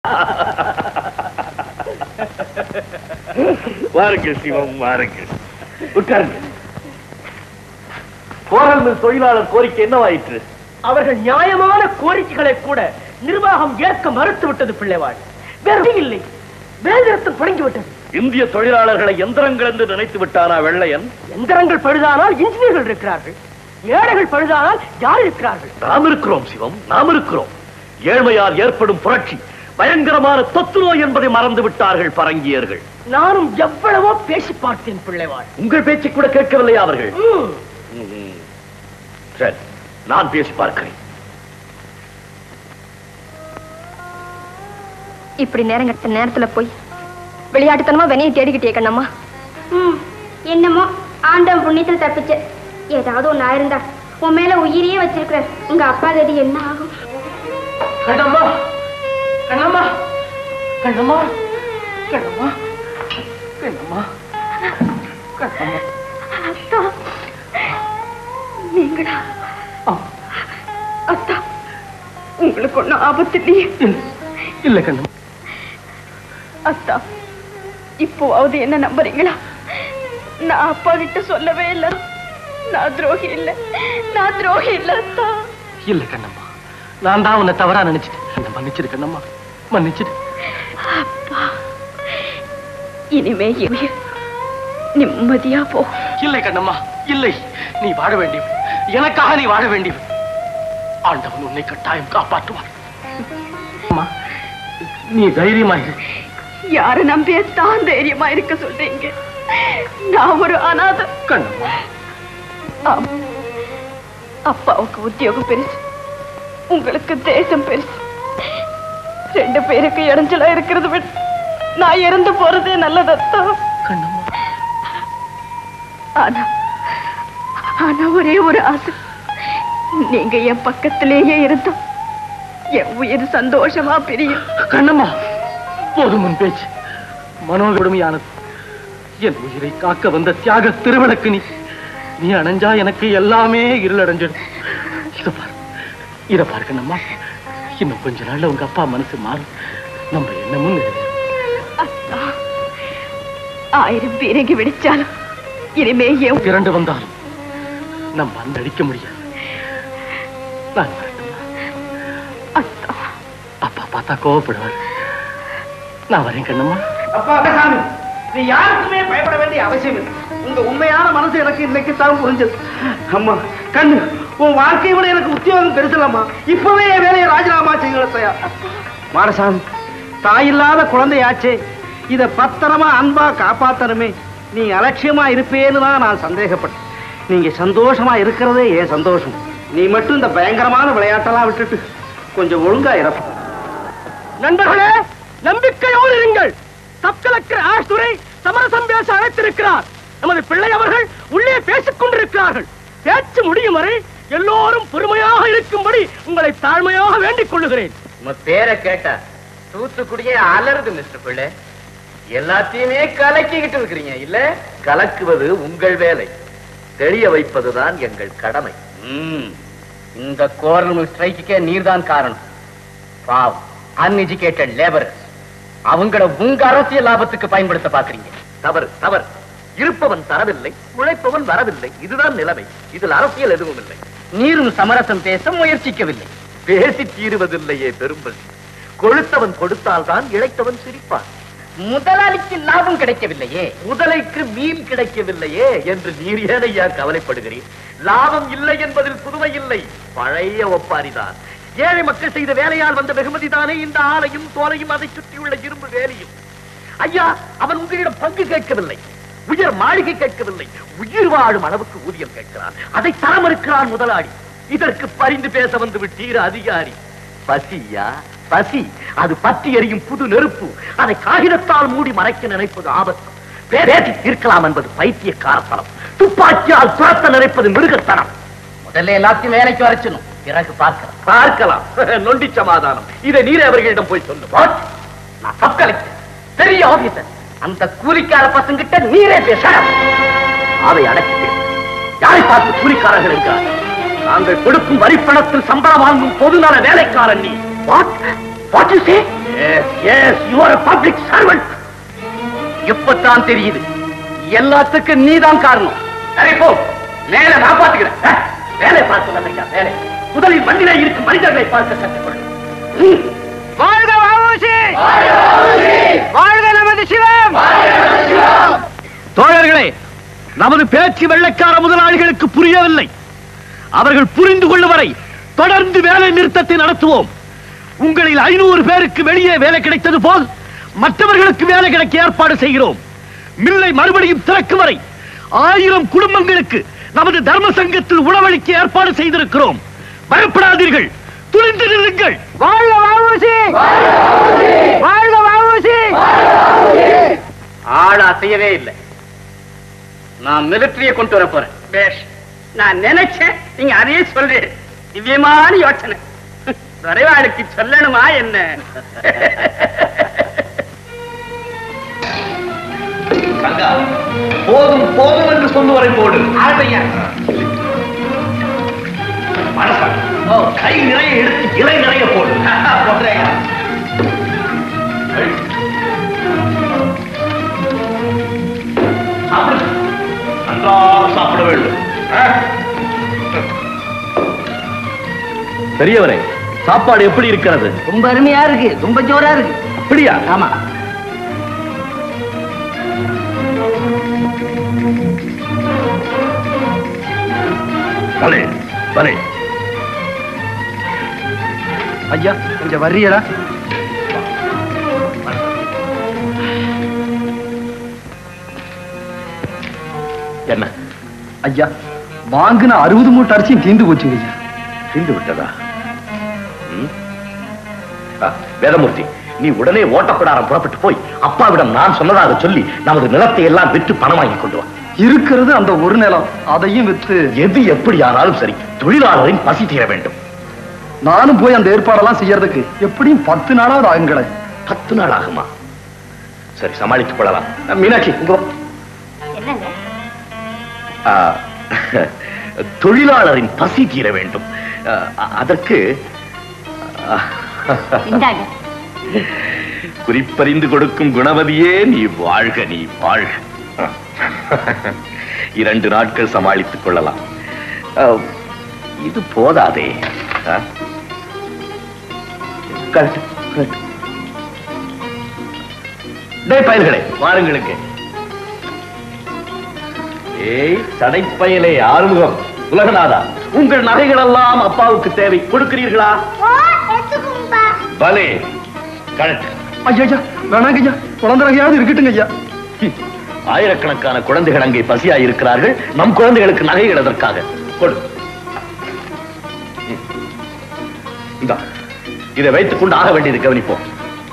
வாருங்கள் சிவம் வாருங்கள் உட்காருங்க கோரல் மில் தொழிலாளர் கோரிக்கை என்னவாயிற்று அவர்கள் நியாயமான கோரிக்கைகளை கூட நிர்வாகம் ஏற்க மறுத்து விட்டது பிள்ளைவாள் வேற வழி இல்லை வேலை நிறுத்தம் தொடங்கிவிட்டது இந்திய தொழிலாளர்களை எந்திரங்கள் என்று நினைத்து விட்டானா வெள்ளையன் எந்திரங்கள் பழுதானால் இன்ஜினியர்கள் இருக்கிறார்கள் ஏழைகள் பழுதானால் யார் இருக்கிறார்கள் நாம் இருக்கிறோம் சிவம் நாம் இருக்கிறோம் ஏழ்மையால் ஏற்படும் புரட்சி பயங்கரமான தொத்து நோய் என்பதை மறந்து விட்டார்கள் பரங்கியர்கள் நானும் எவ்வளவோ பேசி பார்த்தேன் பிள்ளைவாள் உங்கள் பேச்சை கூட கேட்கவில்லையா அவர்கள் ம், ம்ம். சரி நான் பேசி பார்க்கிறேன் இப்படி நேரங்கட்ட நேரத்துல போய் விளையாட்டுத்தனமா வெனையை தேடிக்கிட்டே கண்ணம்மா ம் என்னமோ ஆண்டவன் புண்ணியத்தில் தப்பிச்ச ஏதாவது ஒன்று ஆயிருந்தா உன் மேல உயிரையே வச்சிருக்கிற உங்க அப்பா கதி என்ன ஆகும் கண்ணம்மா கண்ணம்மா கண்ணம்மா கண்ணம்மா கண்ணம்மா கண்ணம்மா அத்தா நீங்களா அத்தா உங்களுக்கு ஒண்ணும் ஆபத்து இல்லையே இல்ல கண்ணம்மா அத்தா இப்போவாவது என்ன நம்புறீங்களா நான் அப்பா கிட்ட சொல்லவே இல்லை நான் துரோகி இல்லை நான் துரோகி இல்லை அத்தா இல்ல கண்ணம்மா நான் தான் உன்னை தவறா நினைச்சிட்டேன் என்னை மன்னிச்சிடு கண்ணம்மா மன்னிச்சிடு இனிமே என் உயிர் நிம்மதியா போ இல்லை கண்ணம்மா இல்லை நீ வாழ வேண்டியவள் எனக்காக நீ வாழ வேண்டியவள் ஆண்டவன் உன்னை கட்டாயம் காப்பாற்றுவார் அம்மா நீ தைரியமா இரு யார நம்பியத்தான் தைரியமா இருக்க சொல்றீங்க நான் ஒரு அனாதை கண்ணம்மா ஆம். அப்பாவுக்கு உத்தியோகம் பெருசு உங்களுக்கு தேசம் பெருசு ரெண்டு பேருக்கு இடைஞ்சலா இருக்கிறது விட நான் இறந்து போறதே நல்லதத்தா கண்ணம்மா ஆனா ஆனா ஒரே ஒரு ஆசை நீங்க என் பக்கத்திலேயே இருந்தோம் என் உயிர் சந்தோஷமா பிரியும் கண்ணம்மா போதும் உன் பேச்சு மனோகடுமையானது என் உயிரை காக்க வந்த தியாக திருவிளக்கு நீ நீ அணைஞ்சா எனக்கு எல்லாமே இருளடைஞ்சிடும் இத பாரு இத பாரு கண்ணம்மா இன்னும் கொஞ்ச நாள்ல உங்க அப்பா மனசு மாறும் நம்ம என்னமும் நிறைவேறும். ஆயிரம் பீரங்கி வெடிச்சாலும் இனிமே என் திரண்டு வந்தாலும் நம்ம அந்த அடிக்க முடியாது நான் வரட்டுமா அத்தா அப்பா பார்த்தா கோவப்படுவார் நான் வரேன் கண்ணம்மா அப்பா அழகாமி நீ யாருக்குமே பயப்பட வேண்டிய அவசியம் இல்லை உங்க உண்மையான மனசு எனக்கு இன்னைக்கு தான் புரிஞ்சது அம்மா கண்ணு உன் வாழ்க்கையை விட எனக்கு உத்தியோகம் பெருசலம்மா இப்பவே என் வேலையை ராஜினாமா செய்யலையா மாடசாமி தாயில்லாத குழந்தையாச்சே இத பத்திரமா அன்பா காப்பாத்தணுமே நீ அலட்சியமா இருப்பேன்னு தான் நான் சந்தேகப்பட்டேன் நீங்க சந்தோஷமா இருக்கிறதே ஏன் சந்தோஷம் நீ மட்டும் இந்த பயங்கரமான விளையாட்டெல்லாம் விட்டுட்டு கொஞ்சம் ஒழுங்கா இறப்ப நண்பர்களே நம்பிக்கையோடு இருங்கள் சப் கலெக்டர் ஆஷ் துரை சமரசம் பேச அழைத்திருக்கிறார் நமது பிள்ளை அவர்கள் உள்ளே பேசிக் கொண்டிருக்கிறார்கள் பேச்சு முடியும் வரை எல்லோரும் பொறுமையாக இருக்கும்படி உங்களை தாழ்மையாக வேண்டிக் கொள்ளுகிறேன் உங்க பேரை கேட்டா தூத்துக்குடியே அலறுது மிஸ்டர் பிள்ளை எல்லாத்தையுமே கலக்கிக்கிட்டு இருக்கிறீங்க இல்ல கலக்குவது உங்கள் வேலை தெளிய வைப்பதுதான் எங்கள் கடமை இந்த கோரல் ஸ்ட்ரைக்கே நீர்தான் காரணம் பாவம் அன்எஜுகேட்டட் லேபரர்ஸ் அவங்கள உங்க அரசியல் லாபத்துக்கு பயன்படுத்த பாக்குறீங்க தவறு தவறு இருப்பவன் தரவில்லை உழைப்பவன் வரவில்லை இதுதான் நிலைமை இதில் அரசியல் எதுவும் இல்லை நீரும் சமரசம் பேச முயற்சிக்கவில்லை பேசி தீருவதில்லையே பெரும்பல் கொழுத்தவன் கொடுத்தால்தான் இழைத்தவன் சிரிப்பான் முதலாளிக்கு லாபம் கிடைக்கவில்லையே முதலைக்கு மீன் கிடைக்கவில்லையே என்று நீர் ஏனையா கவலைப்படுகிறீர் லாபம் இல்லை என்பதில் புதுமை இல்லை பழைய ஒப்பாரிதான் ஏழை மக்கள் செய்த வேலையால் வந்த வெகுமதி தானே இந்த ஆலையும் தோலையும் அதை சுற்றியுள்ள இரும்பு வேலையும் ஐயா அவன் உங்களிடம் பங்கு கேட்கவில்லை உயர் மாளிகை கேட்கவில்லை உயிர் வாழும் அளவுக்கு ஊதியம் கேட்கிறான் அதை தர மறுக்கிறான் முதலாளி இதற்கு பரிந்து பேச வந்து விட்டீர் அதிகாரி பசியா பசி அது பற்றி எரியும் புது நெருப்பு அதை காகிதத்தால் மூடி மறைக்க நினைப்பது ஆபத்து பேசி தீர்க்கலாம் என்பது பைத்தியக்காரத்தனம் துப்பாக்கியால் துரத்த நினைப்பது மிருகத்தனம் முதல்ல எல்லாத்தையும் வேலைக்கு வரைச்சணும் பிறகு பார்க்கலாம் பார்க்கலாம் நொண்டி சமாதானம் இதை நீரே அவர்களிடம் போய் சொல்லு What? நான் சப் கலெக்டர் பெரிய ஆபீசர் அந்த கூலிக்கார பசங்கிட்ட நீரே பேச அதை அடக்கி பேசு. யாரை பார்த்து கூலிக்காரர்கள் இருக்கிறார் நாங்கள் கொடுக்கும் வரிப்பணத்தில் சம்பளம் வாங்கும் பொதுநல வேலைக்காரன் நீ What? What you say yes yes you are a public servant இப்பதான் தெரியுது எல்லாத்துக்கும் நீதான் காரணம் சரி போ மேல நான் பாத்துக்கிறேன் அஹ், வேலை பார்த்து ஐயா வேலை முதலில் மண்ணிலே இருக்கும் மனிதர்களை பார்க்க கற்றுக்கொள்ளும் ம். வாழ்க வாவூசி வாழ்க நமது சிவம் தோழர்களே நமது பேச்சு வெள்ளைக்கார முதலாளிகளுக்கு புரியவில்லை அவர்கள் புரிந்து கொள்ளும் வரை தொடர்ந்து வேலை நிறுத்தத்தை நடத்துவோம் உங்களில் ஐநூறு பேருக்கு வெளியே வேலை கிடைத்தது போல் மற்றவர்களுக்கு வேலை கிடைக்க ஏற்பாடு செய்கிறோம் மில்லை மறுபடியும் திறக்கும் வரை ஆயிரம் குடும்பங்களுக்கு நமது தர்ம சங்கத்தில் உணவளிக்க ஏற்பாடு செய்திருக்கிறோம் பயப்படாதீர்கள் துணிந்து நில்லுங்கள் வாழ்க வாவூசி வாழ்க வாவூசி ஆள் அசையவே இல்லை நான் மிலிட்டரியை கொண்டு வர போறேன் பேஷ் நான் நினைச்சேன் நீங்க அதையே சொல்றீங்க திவ்யமான யோசனை துறைவாளுக்கு சொல்லணுமா என்ன போதும் போதும் என்று சொல்லுவரை போடு மனசா கை நிறைய எடுத்து இலை நிறைய போடு போடுறேன் சாப்பிடு நன்றாக சாப்பிட வேண்டும் ஆ? பெரியவரே சாப்பாடு எப்படி இருக்கிறது ரொம்ப அருமையா இருக்கு ரொம்ப ஜோரா இருக்கு அப்படியா ஆமா பலே பலே ஐயா கொஞ்சம் வர்றீங்களா என்ன ஐயா வாங்கின அறுபது மூட்டை அரிசியும் தீந்து போச்சுங்க ஐயா தீண்டு விட்டதா ம்? ஆ, வேதமூர்த்தி நீ உடனே ஓட்டப்படாரம் புறப்பட்டு போய் அப்பாவிடம் நான் சொன்னதாக சொல்லி நமது நிலத்தை எல்லாம் விற்று பணம் வாங்கி கொண்டு வா இருக்கிறது அந்த ஒரு நிலம் அதையும் வித்து எது எப்படி ஆனாலும் சரி தொழிலாளரின் பசி தீர வேண்டும் நானும் போய் அந்த ஏற்பாடெல்லாம் செய்யறதுக்கு எப்படியும் பத்து நாளாவது ஆகுங்களே பத்து நாள் ஆகுமா சரி சமாளித்துக் கொள்ளலாம் அஹ், மீனாட்சி இங்க வா. என்னங்க ஆ, தொழிலாளரின் பசி தீர வேண்டும் அஹ், அ- அதற்கு இந்தாங்க குறிப்பறிந்து கொடுக்கும் குணவதியே நீ வாழ்க நீ வாழ்க இரண்டு நாட்கள் சமாளித்துக் கொள்ளலாம் அஹ், இது போதாதே அஹ்? Correct, correct. டேய் பயல்களே வாருங்களுக்கு ஏய் சடைப்பயலே ஆறுமுகம் உலகநாதா உங்கள் நகைகள் எல்லாம் அப்பாவுக்கு தேவை கொடுக்கிறீர்களா பலே கரெக்ட் ஐயா ஐயா வேணாங்க ஐயா குழந்தை நகையாவது இருக்கட்டுங்க ஐயா ஆயிரக்கணக்கான குழந்தைகள் அங்கே பசியா இருக்கிறார்கள் நம் குழந்தைகளுக்கு நகைகள் எதற்காக கொடு ம். இந்தா இதை வைத்துக் கொண்டு ஆக வேண்டியது கவனிப்போம்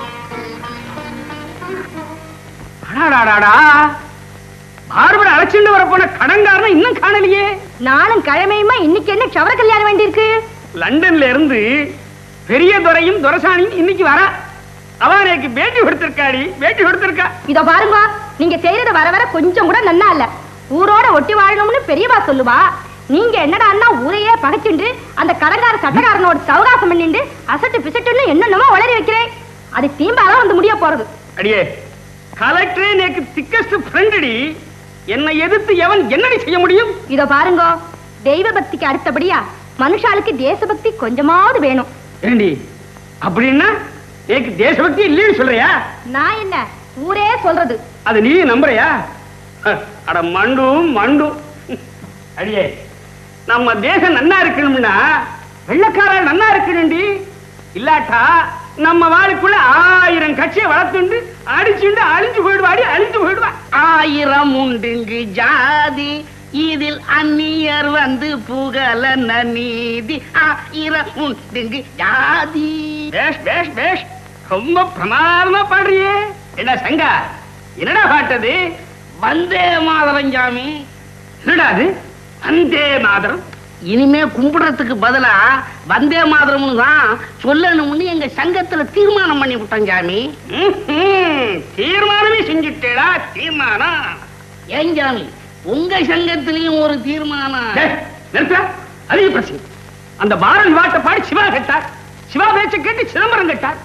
அடாடாடாடா பார்பரை அழைச்சிட்டு வர போன கடன்காரனை இன்னும் காணலையே நானும் கிழமையுமா இன்னைக்கு என்ன சவர கல்யாணம் வேண்டியிருக்கு லண்டன்ல இருந்து பெரிய துரையும் துரசாணியும் இன்னைக்கு வர அவன் எனக்கு பேட்டி கொடுத்திருக்காடி பேட்டி கொடுத்திருக்கா இதோ பாருங்க நீங்க செய்யறது வர வர கொஞ்சம் கூட நன்னா இல்ல ஊரோட ஒட்டி வாழணும்னு பெரியவா சொல்லுவா நீங்க என்னடா அண்ணா ஊரையே பகைச்சுண்டு அந்த கடங்கார சட்டக்காரனோட சவகாசம் பண்ணிண்டு அசட்டு பிசட்டுன்னு என்னென்னமோ வளரி வைக்கிறேன் அது தீம்பாதான் வந்து முடிய போறது அடியே கலெக்டரே எனக்கு திக்கஸ்ட் ஃப்ரெண்டடி என்னை எதிர்த்து எவன் என்னடி செய்ய முடியும் இதோ பாருங்க தெய்வ பக்திக்கு அடுத்தபடியா மனுஷாளுக்கு தேசபக்தி கொஞ்சமாவது வேணும் ஏண்டி அப்படின்னா எனக்கு தேசபக்தி இல்லைன்னு சொல்றியா நான் என்ன ஊரே சொல்றது அது நீ நம்புறியா ஹ, அட மண்டும் மண்டும் அடியே நம்ம தேசம் நன்னா இருக்கணும்னா வெள்ளக்காரன் நன்னா இருக்கணும்டி இல்லாட்டா நம்ம வாளுக்குள்ள ஆயிரம் கட்சியை வளர்த்துண்டு அடிச்சுண்டு அழிஞ்சு போயிடுவாடி அழிஞ்சு போயிடுவா ஆயிரம் உண்டுங்கு ஜாதி இதில் அந்நியர் வந்து புகழ நீதி ஆயிரம் உண்டுங்கு ஜாதி பேஷ் பேஷ் பேஷ் ரொம்ப பிரமாதமா பாடுறியே என்ன சங்கா என்னடா பாட்டது வந்தே மாதவன் சாமி என்னடா அது வந்தே மாதரம் இனிமே கும்பிடுறதுக்கு பதிலா வந்தே மாதரம்னு தான் சொல்லணும்னு எங்க சங்கத்துல தீர்மானம் பண்ணி விட்டோம் சாமி ம்ஹும். தீர்மானமே செஞ்சுட்டேடா தீர்மானம் ஏன் சாமி உங்க சங்கத்திலயும் ஒரு தீர்மானம் டேய், நிறுத்தா அதிக பிரச்சனை அந்த பாரல் வாட்ட பாடி சிவா கேட்டார் சிவா பேச்ச கேட்டு சிதம்பரம் கேட்டார்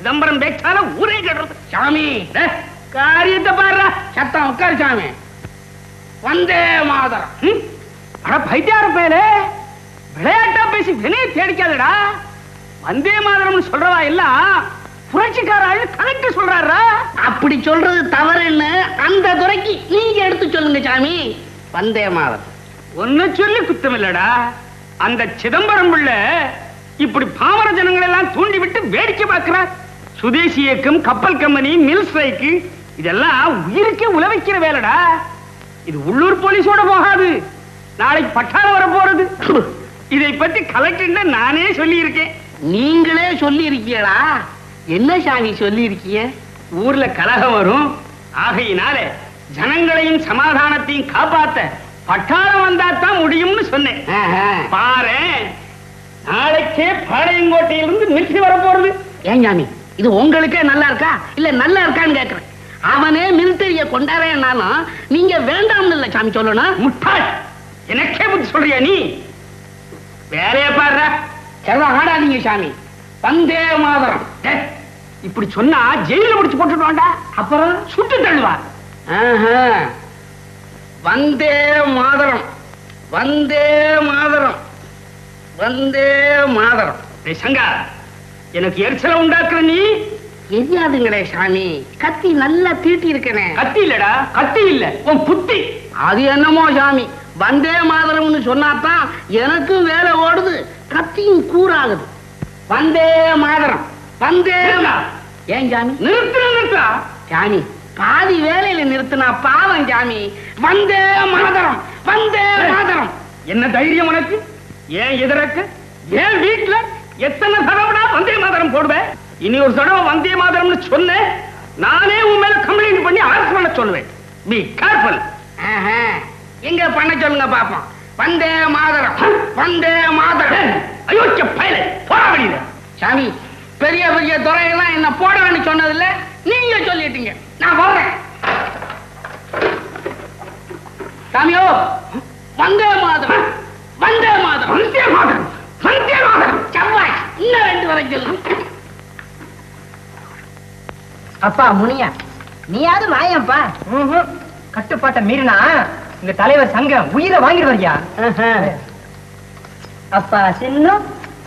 சிதம்பரம் பேச்சால ஊரே கெடுறது சாமி டேய், காரியத்தை பாரு சத்தம் உட்காரு சாமி வந்தே மாதரம் ம்? அட பைத்தியார பேரு விளையாட்டா பேசி வினையை தேடிக்காதடா வந்தே மாதரம்னு சொல்றவா எல்லாம் புரட்சிக்கார ஆளு கலெக்டர் சொல்றாரா அப்படி சொல்றது தவறுன்னு அந்த துறைக்கு நீங்க எடுத்து சொல்லுங்க சாமி வந்தே மாதரம் ஒன்னு சொல்லி குத்தம் இல்லடா அந்த சிதம்பரம் பிள்ளை இப்படி பாமர ஜனங்களை எல்லாம் தூண்டி விட்டு வேடிக்கை பார்க்கிறார் சுதேசி இயக்கம் கப்பல் கம்பெனி மில் ஸ்ட்ரைக்கு இதெல்லாம் உயிருக்கே உழவைக்கிற வேலைடா இது உள்ளூர் போலீஸோட போகாது நாளைக்கு பட்டாளம் வர போறது இதை பத்தி கலெக்டர் நானே சொல்லி இருக்கேன் நீங்களே சொல்லி இருக்கீங்களா என்ன சாமி சொல்லி இருக்கீங்க ஊர்ல கலகம் வரும் ஆகையினால ஜனங்களையும் சமாதானத்தையும் காப்பாத்த பட்டாளம் வந்தா தான் முடியும்னு சொன்னேன் பாரு நாளைக்கே பாளையங்கோட்டையிலிருந்து மிலிட்டரி வர போறது ஏன் சாமி இது உங்களுக்கே நல்லா இருக்கா இல்ல நல்லா இருக்கான்னு கேக்குறேன் அவனே மிலிட்டரிய கொண்டாடுறேன்னாலும் நீங்க வேண்டாம்னு இல்ல சாமி சொல்லணும் முட்டாள் எனக்கே புத்தி சொல்றியா நீ வேலைய பாரு செல்வா ஆடாதீங்க சாமி வந்தே மாதரம் டேய், இப்படி சொன்னா ஜெயில முடிச்சு போட்டுடுவாண்டா அப்புறம் சுட்டு தள்ளுவா வந்தே மாதரம் வந்தே மாதரம் வந்தே மாதரம் டேய் சங்கா எனக்கு எரிச்சல உண்டாக்குற நீ எரியாதுங்களே சாமி கத்தி நல்லா தீட்டி இருக்கனே கத்தி இல்லடா கத்தி இல்ல உன் புத்தி அது என்னமோ சாமி வந்தே மாதரம்னு சொன்னாதான் எனக்கும் வேலை ஓடுது கத்தியும் கூறாகுது வந்தே மாதரம் வந்தே மா- ஏன் சாமி நிறுத்து நிறுத்தா சாமி பாதி வேலையில நிறுத்தினா பாவம் சாமி வந்தே மாதரம் வந்தே மாதரம் என்ன தைரியம் உனக்கு ஏன் எதிரக்கு ஏன் வீட்டுல எத்தனை தடவைடா வந்தே மாதரம் போடுவேன் இனி ஒரு தடவை வந்தே மாதரம்னு சொன்னேன் நானே உன் மேல கம்ப்ளைண்ட் பண்ணி அரசு பண்ண சொல்லுவேன் பி கேர்ஃபுல் எங்க பண்ண சொல்லுங்க பாப்போம் வந்தே மாதரம் வந்தே மாதரம் அயோக்கிய பயல போட வெளியில சாமி பெரிய பெரிய துறையெல்லாம் என்ன போடணும்னு சொன்னதில்ல நீங்க சொல்லிட்டீங்க நான் வர்றேன் சாமியோ வந்தே மாதரம் வந்தே மாதரம் வந்தே மாதரம் வந்தே மாதரம் செவ்வாய் இன்னும் ரெண்டு வரை சொல்லு அப்பா முனியா நீயாவது மாயப்பா கட்டுப்பாட்டை மீறினா இந்த தலைவர் சங்கம் உயிரை வாங்கிடுவாரியா அப்பா சின்னம்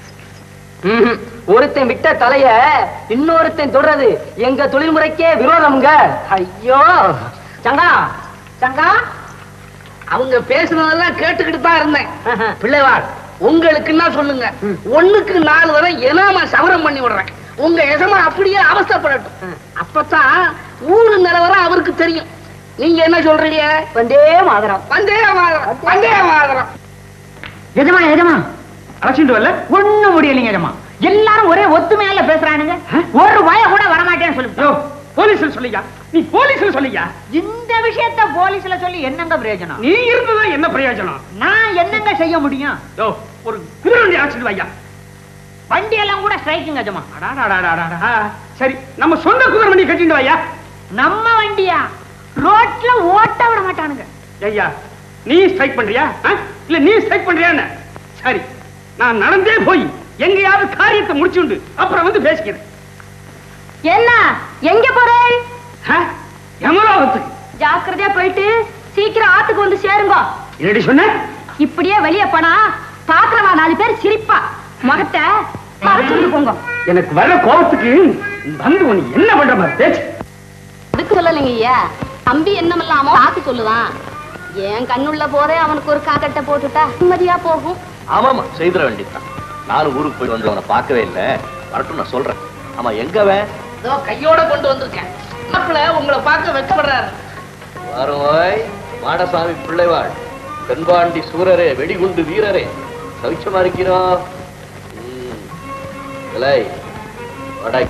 ஒருத்தன் விட்ட தலைய இன்னொருத்தன் தொடறது எங்க தொழில்முறைக்கே விரோதம்ங்க ஐயோ சங்கா சங்கா அவங்க பேசுனதெல்லாம் கேட்டுக்கிட்டு தான் இருந்தேன் பிள்ளைவாள் உங்களுக்குன்னா சொல்லுங்க ஒண்ணுக்கு நாலு வரை எனாம சவரம் பண்ணி விடுறேன் உங்க எசமா அப்படியே அவஸ்தைப்படட்டும் அப்பதான் ஊரு நிலவரம் அவருக்கு தெரியும் நீங்க என்ன சொல்றீங்க வந்தே மாதரம் வந்தே மாதரம் வந்தே மாதரம் எஜமா எஜமா அழைச்சிட்டு வரல ஒண்ணும் முடியலைங்க எஜமா எல்லாரும் ஒரே ஒத்துமையால பேசுறானுங்க ஒரு வய கூட வரமாட்டேன்னு சொல்லுங்க யோ, போலீஸ்ல சொல்லியா நீ போலீஸ்ல சொல்லியா இந்த விஷயத்த போலீஸ்ல சொல்லி என்னங்க பிரயோஜனம் நீ இருந்ததா என்ன பிரயோஜனம் நான் என்னங்க செய்ய முடியும் யோ ஒரு குதிரை அழைச்சிட்டு வையா வண்டி எல்லாம் கூட ஸ்ட்ரைக்குங்க எஜமா அடாடாடாடாடா. சரி நம்ம சொந்த குதிரை வண்டி கட்டிட்டு வையா நம்ம வண்டியா ரோட்ல ஓட்ட விட மாட்டானுங்க ஐயா நீ ஸ்ட்ரைக் பண்றியா ஆ? இல்ல நீ ஸ்ட்ரைக் பண்றியா என்ன? சரி நான் நடந்தே போய் எங்கேயாவது காரியத்தை முடிச்சுண்டு அப்புறம் வந்து பேசிக்கிறேன் என்ன எங்க போறேன் ஆ? யமலோகத்துக்கு ஜாக்கிரதையா போயிட்டு சீக்கிரம் ஆத்துக்கு வந்து சேருங்க என்னடி சொன்ன இப்படியே வெளியே போனா பாக்குறவா நாலு பேர் சிரிப்பா முகத்தை மறைச்சுட்டு போங்க எனக்கு வர கோபத்துக்கு வந்து உன்னை என்ன பண்ற மாதிரி பேச்சு அதுக்கு சொல்லலைங்க ஐயா தம்பி என்னமில்லாமோ பார்த்து சொல்லுவான் என் கண்ணுள்ள போதே அவனுக்கு ஒரு காக்கட்டை போட்டுட்டா நிம்மதியா போகும் ஆமாமா செய்திட வேண்டியதுதான் நானும் ஊருக்கு போய் வந்து அவனை பார்க்கவே இல்லை வரட்டும் நான் சொல்றேன் ஆமா எங்கவன் இதோ கையோட கொண்டு வந்திருக்கேன் மாப்பிள்ள உங்களை பார்க்க வெக்கப்படுறாரு வரும் ஓய் மாடசாமி பிள்ளைவாள் தென்பாண்டி சூரரே வெடிகுண்டு வீரரே சவிச்சமா இருக்கிறோம் ம். இலை, வடை.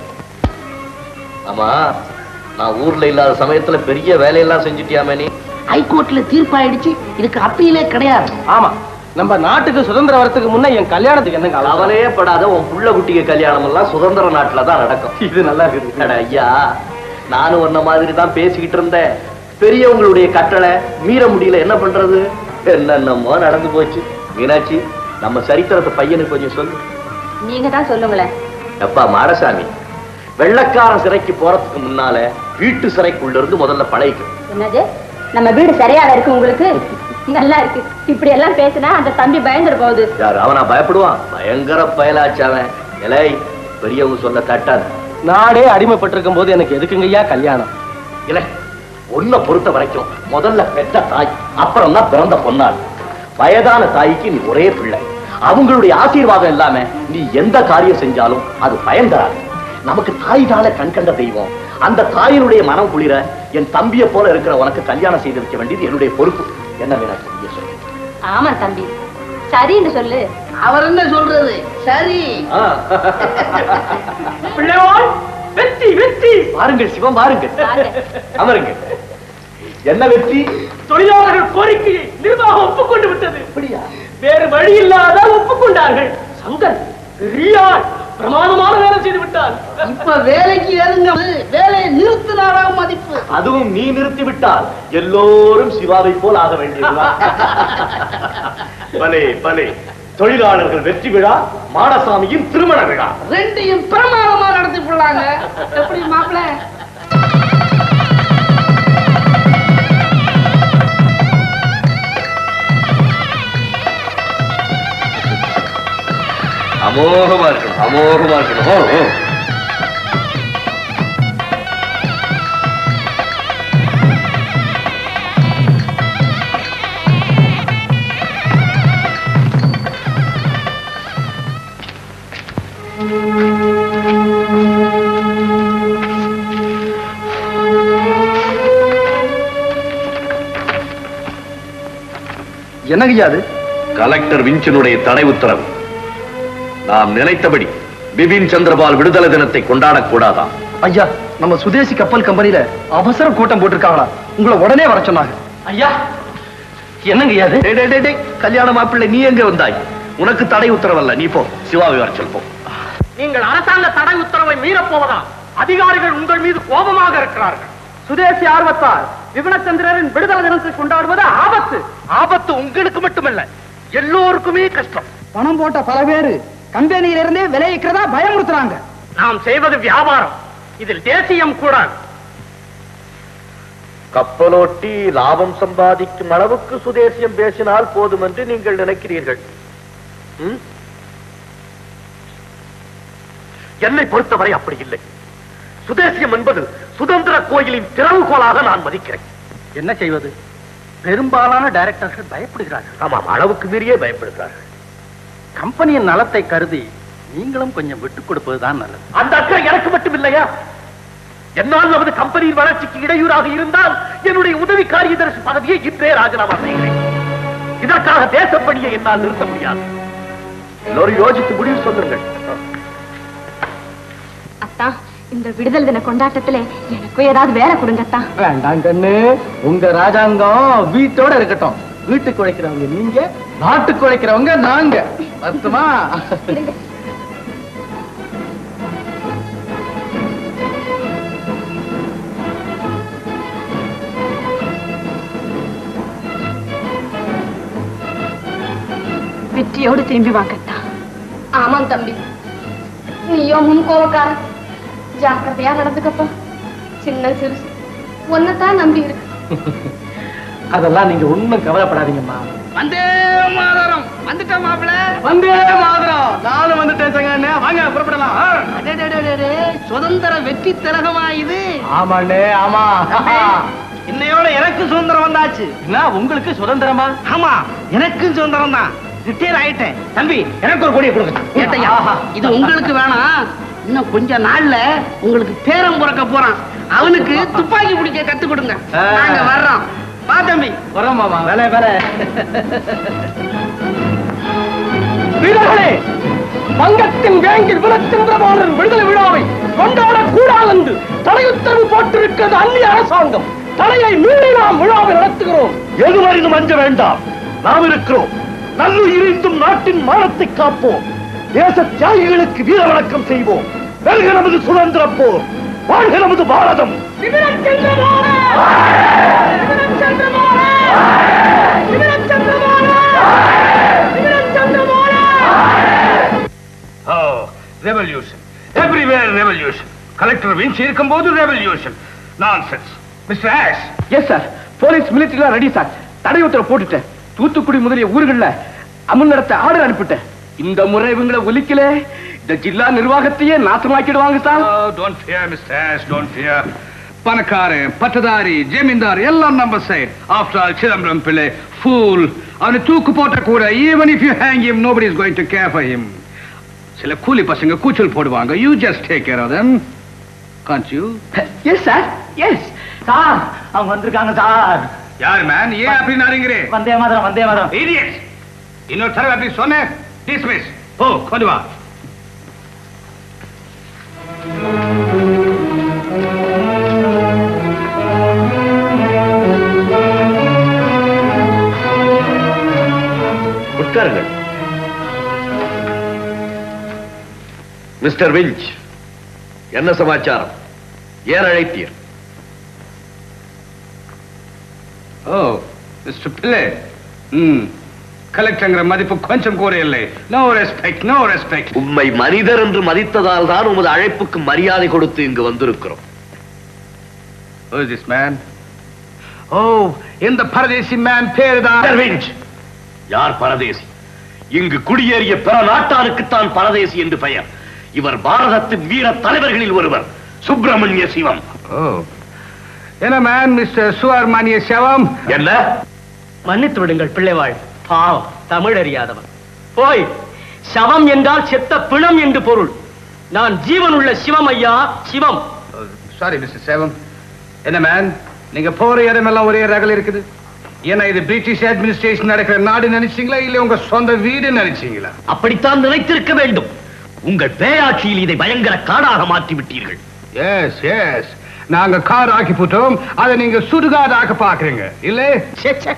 ஆமா நான் ஊர்ல இல்லாத சமயத்துல பெரிய வேலையெல்லாம் செஞ்சுட்டியாமே நீ ஹைகோர்ட்ல தீர்ப்பாயிடுச்சு இதுக்கு அப்பீலே கிடையாது ஆமா நம்ம நாட்டுக்கு சுதந்திரம் வரதுக்கு முன்ன என் கல்யாணத்துக்கு என்னங்க அவசரம்? அவனே படாத உன் புள்ள குட்டிக கல்யாணம் எல்லாம் சுதந்திர நாட்டுல தான் நடக்கும் இது நல்லா இருக்குது அட ஐயா நானும் உன்ன மாதிரி தான் பேசிக்கிட்டு இருந்தேன் பெரியவங்களுடைய கட்டளை மீற முடியல என்ன பண்றது என்னென்னமோ நடந்து போச்சு மீனாட்சி நம்ம சரித்திரத்தை பையனுக்கு கொஞ்சம் சொல்லு நீங்க தான் சொல்லுங்களேன் அப்பா மாடசாமி வெள்ளக்காரன் சிறைக்கு போறதுக்கு முன்னால வீட்டு சிறைக்குள்ள இருந்து முதல்ல பழகிக்கணும் என்னது நம்ம வீடு சரியாக இருக்கு உங்களுக்கு நல்லா இருக்கு இப்படி எல்லாம் பேசினா அந்த தம்பி பயந்துட போகுது யார் அவனா பயப்படுவான் பயங்கர பயலாச்சு அவன் இலை பெரியவங்க சொல்ல தட்டாது நாடே அடிமைப்பட்டிருக்கும் போது எனக்கு எதுக்குங்கய்யா கல்யாணம் இல்ல உன்னை பொறுத்த வரைக்கும் முதல்ல பெற்ற தாய் அப்புறம் தான் பிறந்த பொன்னாள் வயதான தாய்க்கு நீ ஒரே பிள்ளை அவங்களுடைய ஆசீர்வாதம் இல்லாம நீ எந்த காரியம் செஞ்சாலும் அது பயன் தராது நமக்கு தாய் தானே கண் கண்ட தெய்வம் அந்த தாயினுடைய மனம் குளிர என் தம்பியை போல இருக்கிற உனக்கு கல்யாணம் செய்து வைக்க வேண்டியது என்னுடைய பொறுப்பு என்ன வேணா செய்ய சொல்லு ஆமா தம்பி சரின்னு சொல்லு அவர் என்ன சொல்றது சரி ஆ. பிள்ளையோள் வெற்றி வெற்றி பாருங்கள் சிவம் பாருங்கள் பாருங்க. அமருங்க என்ன வெற்றி தொழிலாளர்கள் கோரிக்கையை நிர்வாகம் ஒப்புக்கொண்டு விட்டது அப்படியா வேறு வழி இல்லாத ஒப்புக்கொண்டார்கள் சங்கர் பெரியார் பிரமாதமான வேலை செய்து விட்டார் இப்ப வேலைக்கு ஏறுங்க வேலையை நிறுத்தினாரா மதிப்பு அதுவும் நீ நிறுத்தி விட்டால் எல்லோரும் சிவாவை போல் ஆக வேண்டியதுதான் பலே பலே தொழிலாளர்கள் வெற்றி விழா மாடசாமியின் திருமண விழா ரெண்டையும் பிரமாதமா நடத்தி போடலாங்க எப்படி மாப்பிள்ள அமோகமா இருக்கணும் அமோகமா இருக்கணும் ஓ, ஓ. என்னங்கய்யா அது கலெக்டர் வின்சனுடைய தடை உத்தரவு நாம் நினைத்தபடி பிபின் சந்திரபால் விடுதலை தினத்தை கொண்டாடக் கூடாதா ஐயா நம்ம சுதேசி கப்பல் கம்பெனில அவசர கூட்டம் போட்டிருக்காங்களா உங்களை உடனே வர சொன்னாங்க ஐயா என்னங்கய்யா அது டேய், டேய், டேய், டேய், கல்யாண மாப்பிள்ளை நீ எங்க வந்தாய் உனக்கு தடை உத்தரவல்ல நீ போ சிவாவை வர சொல் போ நீங்கள் அரசாங்க தடை உத்தரவை மீறப் போவதா அதிகாரிகள் உங்கள் மீது கோபமாக இருக்கிறார்கள் சுதேசி ஆர்வத்தால் விபனச்சந்திரரின் விடுதலை தினத்தை கொண்டாடுவது ஆபத்து ஆபத்து உங்களுக்கு மட்டுமல்ல எல்லோருக்குமே கஷ்டம் பணம் போட்ட பல பேரு கம்பெனியில இருந்தே விளைவிக்கிறதா பயமுறுத்துறாங்க நாம் செய்வது வியாபாரம் இதில் தேசியம் கூடாது கப்பலோட்டி லாபம் சம்பாதிக்கும் அளவுக்கு சுதேசியம் பேசினால் போதும் என்று நீங்கள் நினைக்கிறீர்கள் ம்? என்னை பொறுத்தவரை அப்படி இல்லை சுதேசியம் என்பது சுதந்திர கோயிலின் திறவுகோலாக நான் மதிக்கிறேன் என்ன செய்வது பெரும்பாலான டைரக்டர்கள் பயப்படுகிறார்கள் ஆமாம் அளவுக்கு மீறியே பயப்படுகிறார்கள் கம்பெனியின் நலத்தை கருதி நீங்களும் கொஞ்சம் விட்டுக் கொடுப்பதுதான் நல்லது அந்த அக்கறை எனக்கு மட்டும் இல்லையா என்னால் நமது கம்பெனியின் வளர்ச்சிக்கு இடையூறாக இருந்தால் என்னுடைய உதவி காரியதர்சி பதவியை இன்றே ராஜினாமா செய்கிறேன் இதற்காக தேசப்பணியை என்னால் நிறுத்த முடியாது எல்லோரும் யோசித்து முடிவு சொல்லுங்கள் அத்தா இந்த விடுதலை தின கொண்டாட்டத்துல எனக்கும் ஏதாவது வேலை கொடுங்க அத்தா வேண்டாம் கண்ணு உங்க ராஜாங்கம் வீட்டோட இருக்கட்டும் வீட்டுக்கு உழைக்கிறவங்க நீங்க நாட்டுக்கு உழைக்கிறவங்க நாங்க அர்த்தமா வெற்றியோடு திரும்பி வாங்க அத்தா ஆமாம் தம்பி நீயோ முன் கோவக்கார ஜாக்கிரதையா நடந்துக்கப்பா சின்ன சிறுசு ஒன்னதான் நம்பி இருக்கு அதெல்லாம் நீங்க ஒண்ணும் கவலைப்படாதீங்கம்மா வந்தே மாதரம் வந்துட்ட மாப்பிள்ள வந்தே மாதிரம் நானும் வந்துட்டேன் சங்கண்ணே வாங்க புறப்படலாம் ஆ. சுதந்திர வெற்றி திலகமா இது ஆமாண்ணே ஆமா இன்னையோட எனக்கு சுதந்திரம் வந்தாச்சு என்ன உங்களுக்கு சுதந்திரமா ஆமா எனக்கும் சுதந்திரம் தான் ரிட்டையர் ஆயிட்டேன் தம்பி எனக்கு ஒரு கொடியை கொடுங்க ஏட்டையா இது உங்களுக்கு வேணாம் இன்னும் கொஞ்ச நாள்ல உங்களுக்கு பேரம் பிறக்க போறான் அவனுக்கு துப்பாக்கி பிடிக்க கத்து கொடுங்க ஆ. நாங்க வர்றோம் வா தம்பி வரோம் மாமா வேலை வேலை வீரர்களே வங்கத்தின் வேங்கில் விளச்சந்திரபாலன் விடுதலை விழாவை கொண்டாடக் கூடாது என்று தடையுத்தரவு போட்டிருக்கிறது அந்நிய அரசாங்கம் தடையை மீறி நாம் விழாவை நடத்துகிறோம் எதுவரையும் அஞ்ச வேண்டாம் நாம் இருக்கிறோம் நல்லுயிரிந்தும் நாட்டின் மானத்தை காப்போம் தேச தியாகிகளுக்கு வீர வணக்கம் செய்வோம் வெல்க நமது சுதந்திர போர் வாழ்க நமது Bharatam Oh, revolution. Everywhere revolution. Collector விஞ்சி இருக்கும்போது revolution nonsense mister Ashe yes sir police மிலிட்டரிலாம் ரெடி சார் தடை உத்தரவு போட்டுட்டேன் தூத்துக்குடி முதலிய ஊர்கள்ல அமல் நடத்த ஆர்டர் அனுப்பிட்டேன் இந்த முறை இவங்களை ஒலிக்கல இந்த ஜில்லா நிர்வாகத்தையே நாசமாக்கிடுவாங்க sir don't fear mister Ashe don't fear பணக்காரன் பட்டதாரி ஜமீன்தார் எல்லாம் நம்ம சைட் ஆஃப்டர் ஆல் சிதம்பரம் பிள்ளை ஃபூல் அவனை தூக்கு போட்ட கூட even if you hang him nobody is going to care for him சில கூலி பசங்க கூச்சல் போடுவாங்க you just take care of them can't you yes sir yes sir அவங்க வந்திருக்காங்க சார் யார் மேன் ஏன் அப்படி நாரிங்கிறே வந்தே மாதிரம் வந்தே மாதிரம் idiots இன்னொரு தடவை அப்படி சொன்னேன் dismiss ஓ கொண்டு வா உட்காருங்கள் மிஸ்டர் விஞ்ச் என்ன சமாச்சாரம் ஏன் அழைத்தீர் ஓ மிஸ்டர் பிள்ளை ம் கலெக்டர்ங்கிற மதிப்பு கொஞ்சம் கூட இல்லை நோ ரெஸ்பெக்ட் நோ ரெஸ்பெக்ட் உம்மை மனிதர் என்று மதித்ததால் தான் உமது அழைப்புக்கு மரியாதை கொடுத்து இங்கு வந்திருக்கிறோம் Who is this man? ஓ இந்த பரதேசி மேன் பேரு தான் மிஸ்டர் விஞ்ச் யார் பரதேசி இங்கு குடியேறிய பிற நாட்டாருக்குத்தான் பரதேசி என்று பெயர் இவர் பாரதத்தின் வீர தலைவர்களில் ஒருவர் சுப்பிரமணிய சிவம் ஓ என்ன மேன் மிஸ்டர் சுவர்மானிய செவம் என்ன மன்னித்து விடுங்கள் பிள்ளைவாள் பாவம் தமிழ் அறியாதவன் போய் சவம் என்றால் செத்த பிணம் என்று பொருள் நான் ஜீவன் உள்ள சிவம் ஐயா சிவம் சாரி மிஸ்டர் செவம் என்ன மேன் நீங்க போற இடமெல்லாம் ஒரே ரகல் இருக்குது ஏன்னா இது பிரிட்டிஷ் அட்மினிஸ்ட்ரேஷன் நடக்கிற நாடு நினைச்சீங்களா இல்ல உங்க சொந்த வீடு நினைச்சீங்களா அப்படித்தான் நினைத்திருக்க வேண்டும் உங்கள் பேராட்சியில் இதை பயங்கர காடாக மாற்றி விட்டீர்கள் எஸ் எஸ் நாங்க கார் ஆக்கி போட்டோம் அதை நீங்க சுடுகாடாக்க பாக்குறீங்க இல்ல ச்சே, ச்சே.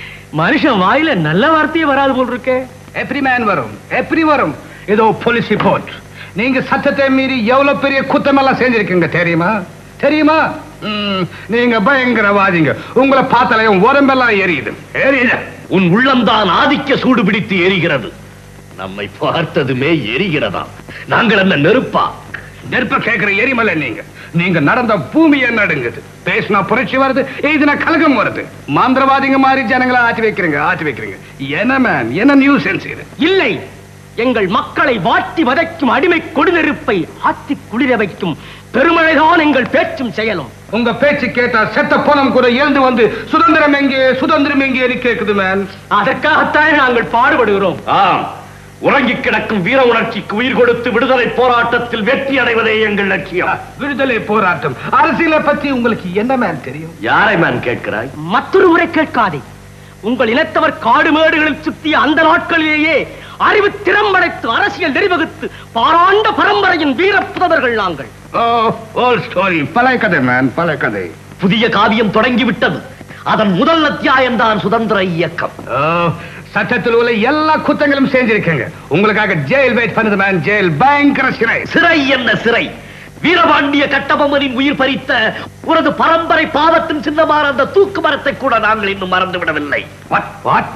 மனுஷன் வாயில நல்ல வார்த்தையே வராது போல் இருக்கே எப்படி மேன் வரும் எப்படி வரும் ஏதோ போலீஸ் ரிப்போர்ட் நீங்க சட்டத்தை மீறி எவ்வளவு பெரிய குத்தம் எல்லாம் செஞ்சிருக்கீங்க தெரியுமா தெரியுமா ம், நீங்க பயங்கரவாதிங்க உங்களை பார்த்தாலே உடம்பெல்லாம் எரியுது எரியுது உன் உள்ளம்தான் ஆதிக்க சூடு பிடித்து எரிகிறது நம்மை பார்த்ததுமே எரிகிறதா நாங்கள் என்ன நெருப்பா நெருப்ப கேட்கிற எரிமலை நீங்க நீங்க நடந்த பூமியை நடுங்குது பேசினா புரட்சி வருது எழுதினா கலகம் வருது மந்திரவாதிங்க மாதிரி ஜனங்களை ஆட்டி வைக்கிறீங்க ஆட்டி வைக்கிறீங்க என்ன மேன் என்ன நியூஸ் சென்ஸ் இது இல்லை எங்கள் மக்களை வாட்டி வதைக்கும் அடிமை கொடுநெருப்பை ஆத்தி குளிர வைக்கும் பெருமழைதான் எங்கள் பேச்சும் செயலும் உங்க பேச்சு கேட்டா செத்த போனம் கூட எழுந்து வந்து சுதந்திரம் எங்கே சுதந்திரம் எங்கே கேக்குது மேன் அதற்காகத்தான் நாங்கள் பாடுபடுகிறோம் ஆம் உறங்கி கிடக்கும் வீர உணர்ச்சிக்கு உயிர் கொடுத்து விடுதலை போராட்டத்தில் வெற்றி அடைவதே எங்கள் லட்சியம் விடுதலை போராட்டம் அரசியலை பத்தி உங்களுக்கு என்ன மேன் தெரியும் யாரை மேன் கேட்கிறாய் மற்றொரு முறை கேட்காதே உங்கள் இனத்தவர் காடு மேடுகளில் சுத்திய அந்த நாட்களிலேயே அறிவு திறம்படைத்து அரசியல் நெறிவகுத்து பாராண்ட பரம்பரையின் வீர புதவர்கள் நாங்கள் ஓ ஓல் ஸ்டோரி பழைய கதை மேன் பழைய கதை புதிய காவியம் தொடங்கிவிட்டது அதன் முதல் அத்தியாயம் தான் சுதந்திர இயக்கம் ஓ, சட்டத்தில் உள்ள எல்லா குத்தங்களும் செஞ்சிருக்கீங்க உங்களுக்காக ஜெயில் வெயிட் பண்ணுது மேன் ஜெயில் பயங்கர சிறை சிறை என்ன சிறை வீரபாண்டிய கட்டபொம்மனின் உயிர் பறித்த உனது பரம்பரை பாவத்தின் சின்னமான அந்த தூக்கு மரத்தை கூட நாங்கள் இன்னும் மறந்து விடவில்லை வாட் வாட்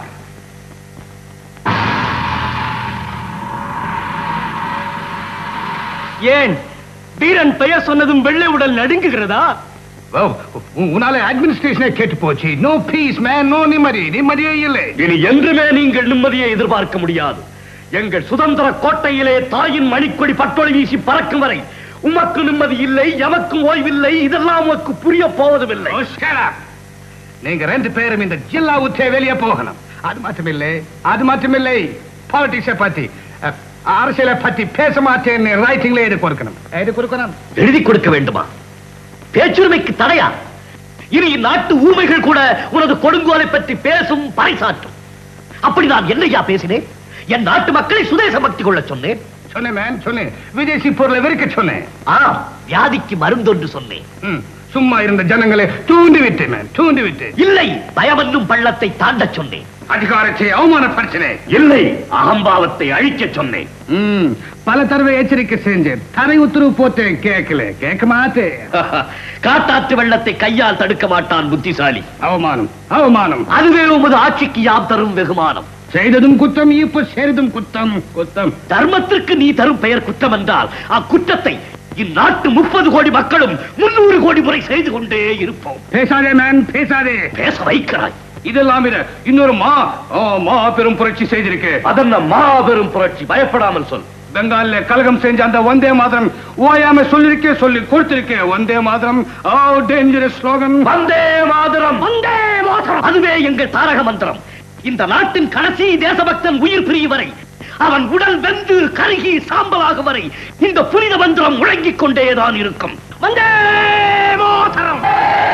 ஏன் வீரன் பெயர் சொன்னதும் வெள்ளை உடல் நடுங்குகிறதா ஓ, உ- உன்னால அட்மினிஸ்ட்ரேஷனே கேட்டு போச்சு நோ பீஸ் மேன் நோ நிம்மதி நிம்மதியே இல்லை இனி என்றுமே நீங்கள் நிம்மதியை எதிர்பார்க்க முடியாது எங்கள் சுதந்திர கோட்டையிலே தாயின் மணிக்கொடி பட்டொளி வீசி பறக்கும் வரை உமக்கு நிம்மதி இல்லை எமக்கும் ஓய்வில்லை இதெல்லாம் உமக்கு புரிய போவதுமில்லை Oh, shut up. நீங்க ரெண்டு பேரும் இந்த ஜில்லா விட்டே வெளியே போகணும் அது மட்டுமில்லை அது மட்டுமில்லை பாலிடிக்ஸை பத்தி அஹ், அரசியலை பத்தி பேச மாட்டேன்னு ரைட்டிங்ல எழுதி கொடுக்கணும் எழுதி கொடுக்கணும் எழுதி கொடுக்க வேண்டுமா பேச்சுரிமைக்கு தடையா இனி இந்நாட்டு ஊமைகள் கூட உனது கொடுங்கோலை பற்றி பேசும் பறைசாற்றும் அப்படி நான் என்னையா பேசினேன் என் நாட்டு மக்களை சுதேச பக்தி கொள்ள சொன்னேன் சொன்னேன் மேன் சொன்னேன் விதேசி பொருளை வெறுக்க சொன்னேன் ஆம் வியாதிக்கு மருந்தொன்று சொன்னேன் ம், சும்மா இருந்த ஜனங்களை தூண்டி விட்டேன் மேன் தூண்டி விட்டேன் இல்லை பயமென்னும் பள்ளத்தை தாண்டச் சொன்னேன் அதிகாரத்தை அவமானப்படுத்தினேன் இல்லை அகம்பாவத்தை அழிக்கச் சொன்னேன் ம், பல தடவை எச்சரிக்கை செஞ்சேன் தரை உத்தரவு போட்டேன் கேட்கல கேட்க மாட்டேன் காட்டாற்று வெள்ளத்தை கையால் தடுக்க மாட்டான் புத்திசாலி அவமானம் அவமானம் அதுவே உமது ஆட்சிக்கு யாம் தரும் வெகுமானம் செய்ததும் குத்தம் இப்ப செய்ததும் குத்தம் குத்தம் தர்மத்திற்கு நீ தரும் பெயர் குற்றம் என்றால் அக்குற்றத்தை இந்நாட்டு முப்பது கோடி மக்களும் முன்னூறு கோடி முறை செய்து கொண்டே இருப்போம் பேசாதே மேன் பேசாதே பேச வைக்கிறாய் இதெல்லாம் விட இன்னொரு மா ஆ, மா பெரும் புரட்சி செய்திருக்கு அதென்ன மாபெரும் புரட்சி பயப்படாமல் சொல் பெங்கால்ல கலகம் செஞ்ச அந்த வந்தே மாதரம் ஓயாம சொல்லிருக்கே சொல்லி கொடுத்திருக்கே Vande Mataram oh dangerous slogan Vande Mataram Vande Mataram அதுவே எங்கள் தாரக மந்திரம் இந்த நாட்டின் கடைசி தேசபக்தன் உயிர் பிரியும் வரை அவன் உடல் வெந்து கருகி சாம்பலாகும் வரை இந்த புனித மந்திரம் முழங்கிக் கொண்டேதான் இருக்கும் வந்தே மாதரம்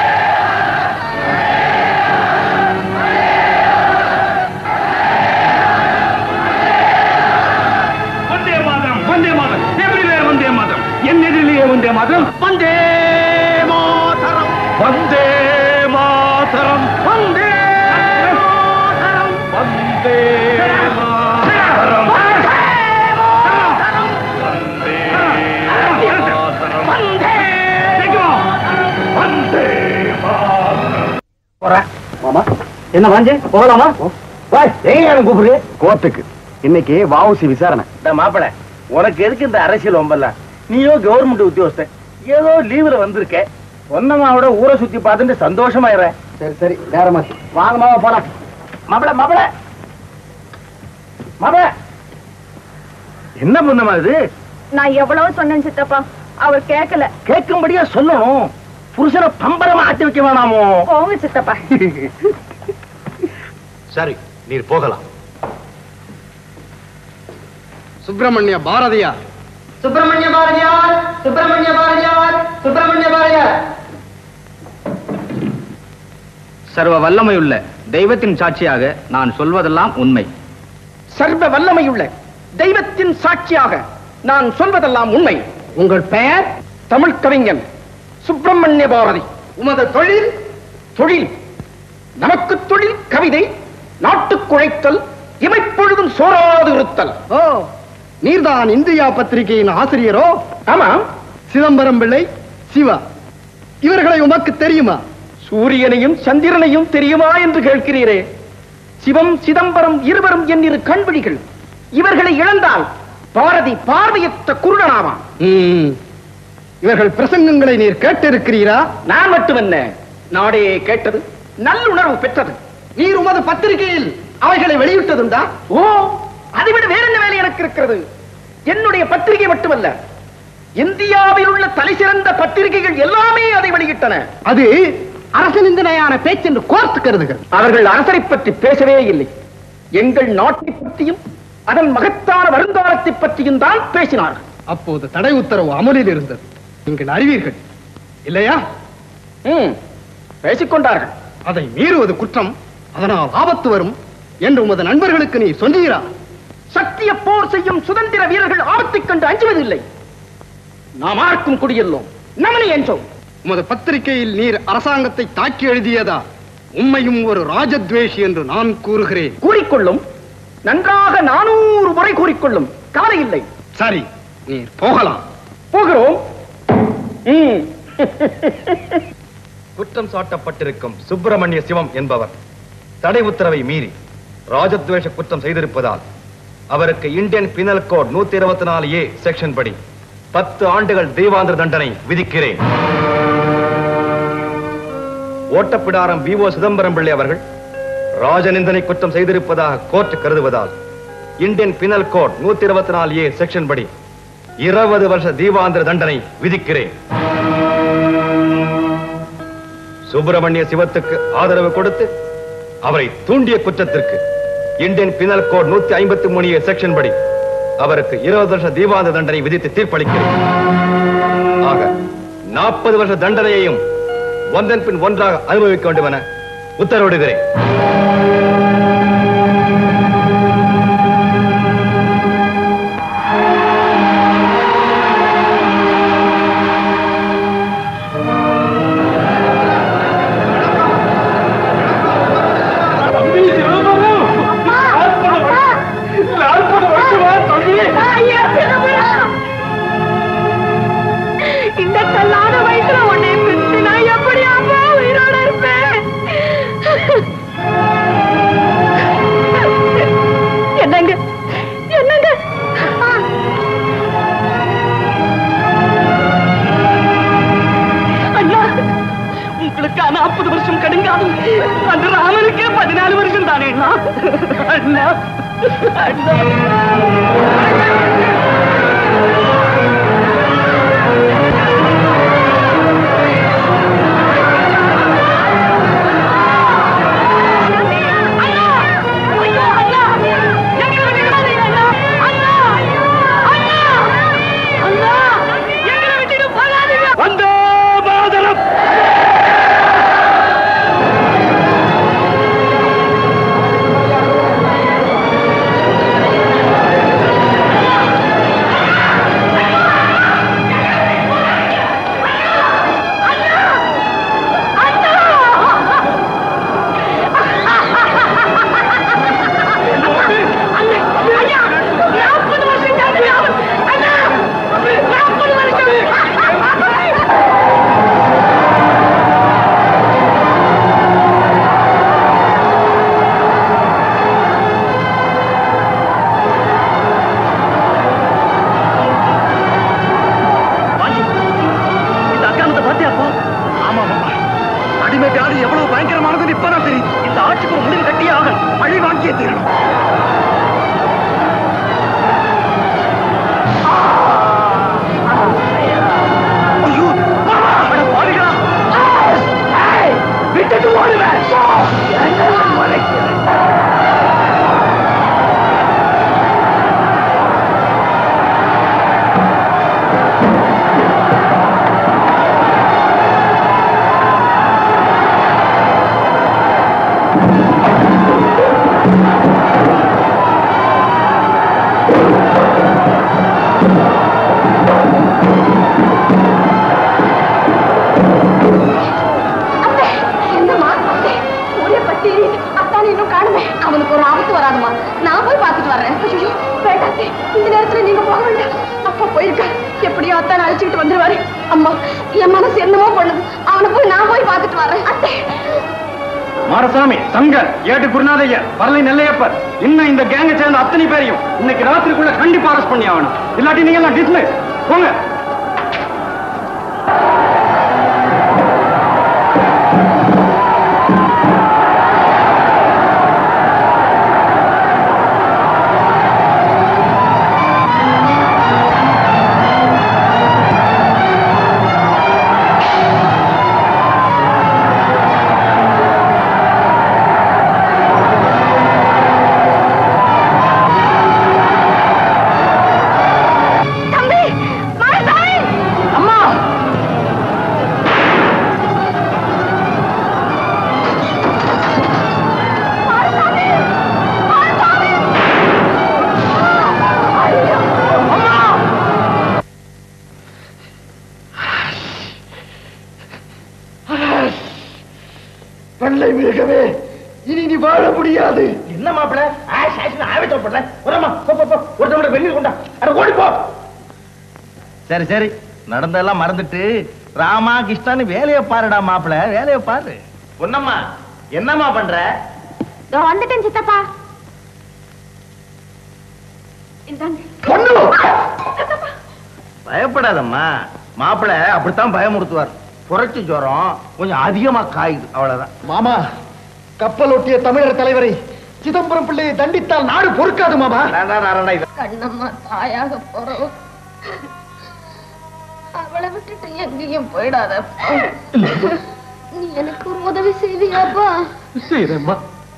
வந்தே மாதரம் வந்தே மாதரம் எவ்ரிவேர் வந்தே மாதரம் என் எதிரிலேயே வந்தே மாதரம் வந்தே மாதரம் வந்தே மாதரம் வந்தே மாதரம் வந்தே மாதரம் மாமா என்ன வாஞ்சே போகலாமா வாய் எங்க கூப்பிடு கோர்ட்டுக்கு இன்னைக்கு வாவுசி விசாரணை மாப்பிள உனக்கு எதுக்கு இந்த அரசியல் ஒம்பலாம் நீயோ கவர்மெண்ட் உத்தியோகஸ்தன் ஏதோ லீவுல வந்திருக்க ஒன்னமாவோட ஊரை சுத்தி பார்த்துட்டு சந்தோஷமாயிர சரி சரி நேரமா வாங்க மாமா போலாம் மாப்பிள மாப்பிள மாப்பிள என்ன பண்ணமா இது நான் எவ்வளவு சொன்னேன் சித்தப்பா அவர் கேட்கல கேட்கும்படியா சொல்லணும் புருஷனை பம்பரமா ஆட்டி வைக்க வேணாமோ போங்க சித்தப்பா சரி நீர் போகலாம் சுப்பிரமணிய பாரதியா சுப்பிரமணிய பாரதியார் சுப்பிரமணிய பாரதியார் சுப்பிரமணிய பாரதியார் சர்வ வல்லமையுள்ள தெய்வத்தின் சாட்சியாக நான் சொல்வதெல்லாம் உண்மை சர்வ வல்லமையுள்ள தெய்வத்தின் சாட்சியாக நான் சொல்வதெல்லாம் உண்மை உங்கள் பெயர் தமிழ் கவிஞன் சுப்பிரமணிய பாரதி உமது தொழில் தொழில் நமக்கு தொழில் கவிதை நாட்டுக் குழைத்தல் இமைப்பொழுதும் சோராது இருத்தல் ஓ நீர்தான் இந்தியா பத்திரிகையின் ஆசிரியரோ ஆமா சிதம்பரம் பிள்ளை சிவா இவர்களை உமக்கு தெரியுமா சூரியனையும் சந்திரனையும் தெரியுமா என்று கேட்கிறீரே சிவம் சிதம்பரம் இருவரும் என் இரு கண்விழிகள் இவர்களை இழந்தால் பாரதி பார்வையற்ற குருடனாவான் ம். இவர்கள் பிரசங்கங்களை நீர் கேட்டிருக்கிறீரா நான் மட்டுமல்ல நாடே கேட்டது நல்லுணர்வு பெற்றது நீர் உமது பத்திரிகையில் அவைகளை வெளியிட்டதுண்டா ஓ அதைவிட வேற என்ன வேலை எனக்கு இருக்கிறது என்னுடைய பத்திரிகை மட்டுமல்ல இந்தியாவில் உள்ள தலைசிறந்த பத்திரிகைகள் எல்லாமே அதை வெளியிட்டன அது அரசு நிந்தனையான பேச்சென்று கோர்த்து கருதுகிறது அவர்கள் அரசரை பற்றி பேசவே இல்லை எங்கள் நாட்டை பற்றியும் அதன் மகத்தான வருங்காலத்தை பற்றியும் தான் பேசினார்கள் அப்போது தடை உத்தரவு அமலில் இருந்தது நீங்கள் அறிவீர்கள் இல்லையா ம், பேசிக்கொண்டார்கள் அதை மீறுவது குற்றம் அதனால் ஆபத்து வரும் என்று உமது நண்பர்களுக்கு நீ சொன்னீரா சத்திய போர் செய்யும் சுதந்திர வீரர்கள் ஆபத்தைக் கண்டு அஞ்சுவதில்லை நாம் ஆர்க்கும் குடியல்லோம் நமனை என்றோம் உமது பத்திரிகையில் நீர் அரசாங்கத்தை தாக்கி எழுதியதா உண்மையும் ஒரு ராஜத்வேஷி என்று நான் கூறுகிறேன் கூறிக்கொள்ளும் நன்றாக நானூறு முறை கூறிக்கொள்ளும் கவலை இல்லை சரி நீர் போகலாம் போகிறோம் ம். குற்றம் சாட்டப்பட்டிருக்கும் சுப்பிரமணிய சிவம் என்பவர் தடை உத்தரவை மீறி ராஜத்வேஷ குற்றம் செய்திருப்பதால் அவருக்கு இந்தியன் பினல் கோட் நூத்தி இருபத்தி நாலு ஏ செக்ஷன் படி பத்து ஆண்டுகள் தெய்வாந்திர தண்டனை விதிக்கிறேன் ஓட்டப்பிடாரம் வி ஓ சிதம்பரம் பிள்ளை அவர்கள் ராஜநிந்தனை குற்றம் செய்திருப்பதாக கோர்ட் கருதுவதால் இந்தியன் பினல் கோட் நூத்தி இருபத்தி நாலு ஏ செக்ஷன் படி இருபது வருஷ தீவாந்திர தண்டனை விதிக்கிறேன் சுப்பிரமணிய சிவத்துக்கு ஆதரவு கொடுத்து அவரை தூண்டிய குற்றத்திற்கு இந்தியன் பினல் கோட் நூத்தி ஐம்பத்தி மூணு செக்ஷன் படி அவருக்கு இருபது வருஷ தீபாந்த தண்டனை விதித்து தீர்ப்பளிக்கிறேன் ஆக நாற்பது வருஷ தண்டனையையும் ஒன்றன் பின் ஒன்றாக அனுபவிக்க வேண்டும் என உத்தரவிடுகிறேன் இந்த கல்லாத வயசுல உன்னை பிரிச்சு நான் எப்படி அம்மா உயிரோட இருப்பேன் உங்களுக்கு நாற்பது வருஷம் கடுங்காதும் அந்த ராமனுக்கே பதினாலு வருஷம் தானே அண்ணா அண்ணா அண்ணா வந்தே மாதரம் இந்த அக்கிரமத்தை பார்த்தியாப்பா ஆமா மாமா அடிமைக்கு ஆடு எவ்வளவு பயங்கரமானதுன்னு இப்பதான் தெரியுது இந்த ஆட்சிக்கு ஒரு முடிவு கட்டியே ஆகணும் பழி வாங்கியே தீரணும் ஐயோ, மாமா, அட பாவிகளா. ஏய், விட்டுட்டு ஓடுவேன் என்ன முறைக்கிறேன் என்னம்மா அத்தை, ஒரே பட்டி அத்தானை இன்னும் காணுமே அவனுக்கு ஒரு ஆபத்து வராதுமா நான் போய் பார்த்துட்டு வரேன் ஐயோ வேண்டாம் அத்தை, இந்த நேரத்துல நீங்க போக வேண்டாம் அப்பா போயிருக்காரு எப்படியோ அத்தானை அழைச்சிக்கிட்டு வந்துருவாரு அம்மா என் மனசு என்னமோ பண்ணுது அவனை போய் நான் போய் பார்த்துட்டு வரேன் அத்தை மாரசாமி சங்கர் ஏட்டு குருநாதையர் பரலை நெல்லையப்பர் இன்னும் இந்த கேங்க சேர்ந்த அத்தனை பேரையும் இன்னைக்கு ராத்திரிக்குள்ள கண்டிப்பா அரெஸ்ட் பண்ணி ஆகணும் இல்லாட்டி நீங்க எல்லாம் டிஸ்மிஸ் போங்க தம்பி மாரசாமி அம்மா வெள்ளை மிருகமே இனி நீ வாழ முடியாது என்ன மாப்பிள ஆஷ் ஆஷ் ஆவேசப்படல வரமா போ போ போ ஒரு தடவை வெளியே கொண்டா அட ஓடி போ சரி சரி நடந்ததெல்லாம் மறந்துட்டு ராமா கிருஷ்ணான்னு வேலையை பாருடா மாப்பிள வேலையை பாரு பொன்னம்மா என்னம்மா பண்ற இதோ வந்துட்டேன் சித்தப்பா இந்தாங்க பொண்ணு பயப்படாதம்மா மாப்பிள அப்படித்தான் பயமுறுத்துவார் புரட்சி ஜுரம் கொஞ்சம் அதிகமா காயுது அவ்வளவுதான் மாமா கப்பல் ஒட்டிய தமிழர் தலைவரை சிதம்பரம் பிள்ளையை தண்டித்தால் நாடு பொறுக்காது மாமா நான்டா, நான்டா இது. கண்ணம்மா தாயாக போறோம் அவளை விட்டுட்டு எங்கேயும் போயிடாத நீ எனக்கு ஒரு உதவி செய்வியாப்பா செய்யறேம்மா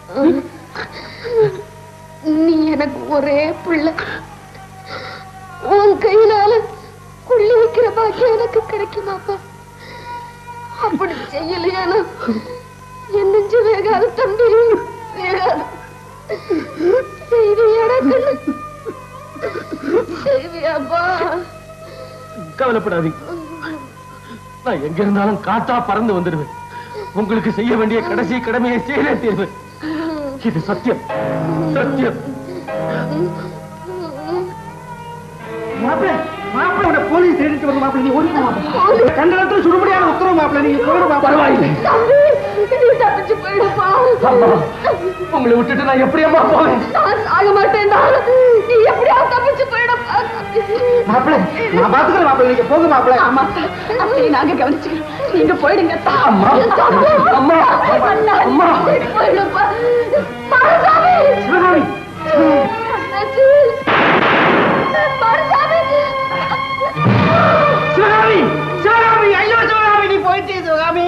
நீ எனக்கு ஒரே பிள்ளை உன் கையினால குள்ளி வைக்கிற பாக்கியம் எனக்கு கிடைக்குமாப்பா அப்படி செய்யலையானா என் நெஞ்சு வேகாது தம்பி வேகாது செய்வியாடா கண்ணு செய்வியாப்பா கவலைப்படாதீங்க நான் எங்க இருந்தாலும் காத்தா பறந்து வந்துடுவேன் உங்களுக்கு செய்ய வேண்டிய கடைசி கடமையை செய்தே தீர்வேன் இது சத்தியம் சத்தியம் மாப்பிள மாப்பிள உன்னை போலீஸ் தேடிட்டு வந்து மாப்பிள நீ ஓடி போ மாப்பிள கண்ட நேரத்துல சுடுபடியான உத்தரவு மாப்பிள நீங்க போயிடும் பரவாயில்லை தம்பி நீ தப்பிச்சு போயிடுப்பா அம்மா உங்களை விட்டுட்டு நான் எப்படியம்மா போவேன் நான் சாக மாட்டேன்டா நீ எப்படியாவது தப்பிச்சு போயிடப்பா மாப்பிள நான் பாத்துக்கிறேன் மாப்பிள நீங்க போங்க மாப்பிள ஆமா அப்படியே நாங்க கவனிச்சுக்கிறோம் நீங்க போயிடுங்க அம்மா. அம்மா. அம்மா. போயிடுப்பா மாரசாமி சிவகாமி அண்ணாச்சி மாரசாமி சிவகாமி சிவகாமி ஐயோ சிவகாமி நீ போயிட்டே சிவகாமி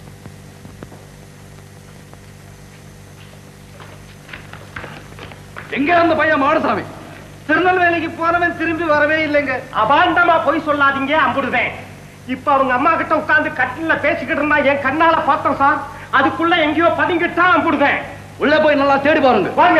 எங்க அந்த பையன் மாடசாமி திருநெல்வேலிக்கு போனவன் திரும்பி வரவே இல்லைங்க அபாண்டமா போய் சொல்லாதீங்க அம்புடுவேன் இப்ப அவங்க அம்மா கிட்ட உட்கார்ந்து கட்டில பேசிக்கிட்டு இருந்தா என் கண்ணால பார்த்தோம் சார் அதுக்குள்ள எங்கேயோ பதுங்கிட்டா அம்புடுவேன் உள்ள போய் நல்லா தேடி பாருங்க வாங்க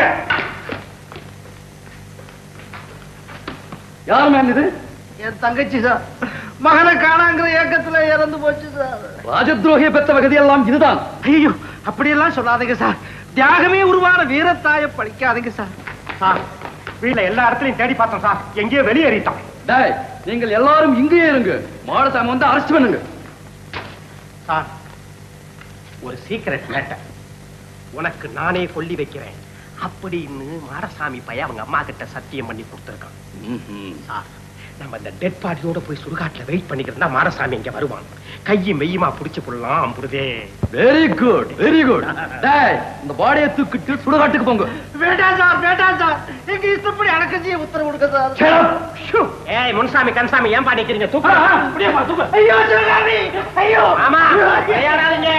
யார் மேம் இது என் தங்கச்சி சார் மகனை காணாங்கிற ஏக்கத்துல இறந்து போச்சு சார் ராஜத்ரோகிய பெற்ற வகதி எல்லாம் இதுதான் ஐயோ அப்படியெல்லாம் சொல்லாதீங்க சார் தியாகமே உருவான வீரத்தாய படிக்காதீங்க சார் சார் வீட்ல எல்லா இடத்துலயும் தேடி பார்த்தோம் சார் எங்கேயோ வெளியேறிட்டான் டேய் நீங்கள் எல்லாரும் இங்கேயே இருங்க மாடசாமி வந்து அரெஸ்ட் பண்ணுங்க சார் ஒரு சீக்கிரட் மேட்டர் உனக்கு நானே கொல்லி வைக்கிறேன் அப்படின்னு மாடசாமி பையன் அவங்க அம்மா கிட்ட சத்தியம் பண்ணி கொடுத்துருக்கான் சார் நம்ம இந்த டெட் பாடியோட போய் சுடுகாட்டுல வெயிட் பண்ணிக்கிட்டு இருந்தா மாடசாமி இங்க வருவான் கையும் மெய்யுமா புடிச்சு போடலாம் அம்புடுதே வெரி குட் வெரி குட் டேய் இந்த பாடியை தூக்கிட்டு சுடுகாட்டுக்கு போங்க வேண்டாம் சார் வேண்டாம் சார் எங்க இஷ்டப்படி அடக்கச்சியை உத்தரவு கொடுக்க சார் Shut up. ஷூ. ஏய் முன்சாமி கன்சாமி ஏன் பாடிக்கிறீங்க தூக்கு இப்படியேப்பா, தூக்கு ஐயோ சிவகாமி ஐயோ ஆமா விளையாடாதீங்க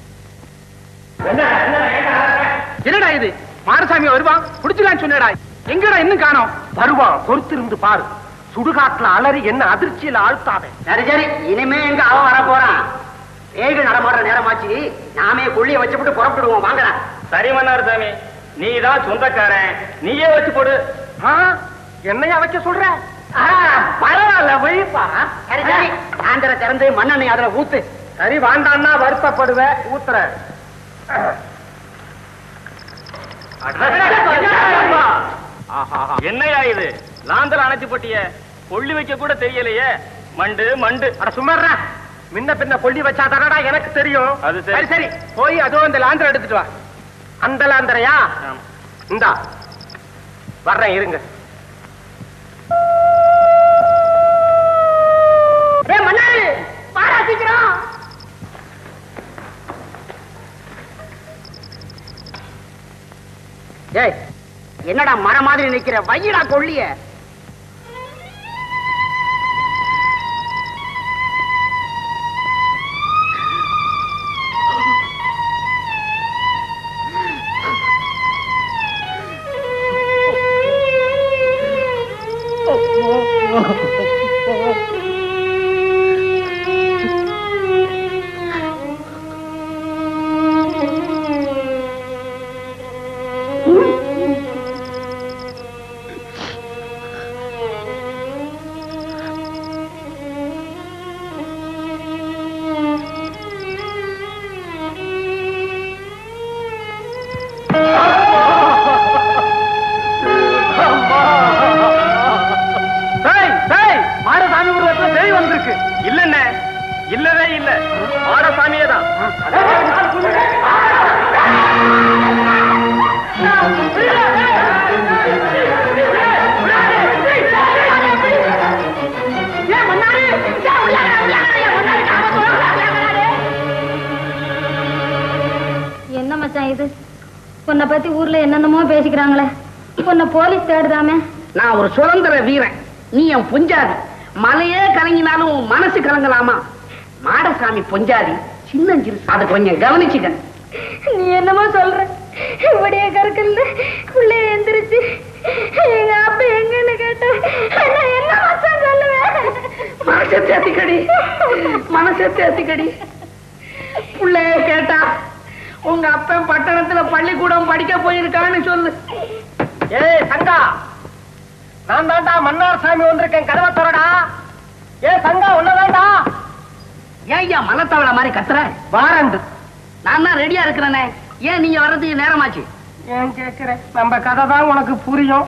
என்னடா இது மாரசாமி வருவான் புடிச்சுலாம் சொன்னடா எங்கடா இன்னும் காணோம் வருவான் பொறுத்திருந்து பாரு சுடுகாட்டுல அலறி என்ன அதிர்ச்சியில ஆழ்த்தாத சரி சரி இனிமே எங்க அவன் வர போறான் ஏகு நடமாடுற நேரமாச்சு நாமே கொள்ளிய வச்சுவிட்டு புறப்படுவோம் வாங்கடா சரி மன்னார் சாமி நீ தான் சொந்தக்காரன் நீயே வச்சு போடு என்னையா வைக்க சொல்ற பரவாயில்ல ஒழிப்பா சரி சரி ஆந்திர திறந்து மண்ணெண்ணெய் அதுல ஊத்து சரி வாண்டான்னா வருத்தப்படுவ ஊத்துற என்னையா இது லாந்தல அணைச்சு போட்டிய கொள்ளி வைக்க கூட தெரியலையே மண்டு மண்டு அட சும்மாறா முன்ன பின்ன கொள்ளி வச்சா தானடா எனக்கு தெரியும் அது சரி சரி போய் அதோ அந்த லாந்தரம் எடுத்துட்டு வா அந்த லாந்தரையா இந்தா வர்றேன் இருங்க மன்னாரு பாரா சீக்கிரம் ஏய் என்னடா மரம் மாதிரி நிக்கிற வையடா கொள்ளிய மாடசாமி உருவத்துல பேய் வந்திருக்கு இல்லண்ணே இல்லவே இல்ல மாடசாமியே தான் என்ன மச்சான் இது உன்னை பத்தி ஊர்ல என்னென்னமோ பேசிக்கிறாங்களே உன்னை போலீஸ் தேடுதாமே நான் ஒரு சுதந்திர வீரன் நீ என் பொஞ்சாதி மலையே கலங்கினாலும் உன் மனசு கலங்கலாமா மாடசாமி பொஞ்சாதி சின்னஞ்சிறு அதை கொஞ்சம் கவனிச்சுக்க நீ என்னமோ சொல்ற இப்படியே கற்கல்ல உள்ளே எந்திரிச்சு எங்க அப்பா எங்கன்னு கேட்ட நான் என்ன மச்சான் சொல்லுவேன் மனசை தேத்திக்கடி மனசை தேத்திக்கடி புள்ளைய கேட்டா உங்க அப்பன் பட்டணத்துல பள்ளிக்கூடம் படிக்க போயிருக்கான்னு சொல்லு ஏய் சங்கா நான் தான்டா மன்னார் சாமி வந்திருக்கேன் கதவை திறடா ஏ சங்கா உன்னதான்டா ஏன் ஐயா மலத்தவள மாதிரி கத்துற வாரண்டு நான் தான் ரெடியா இருக்கிறேனே ஏன் நீங்க வர்றதுக்கு நேரமாச்சு ஏன் கேக்குற நம்ம கதை தான் உனக்கு புரியும்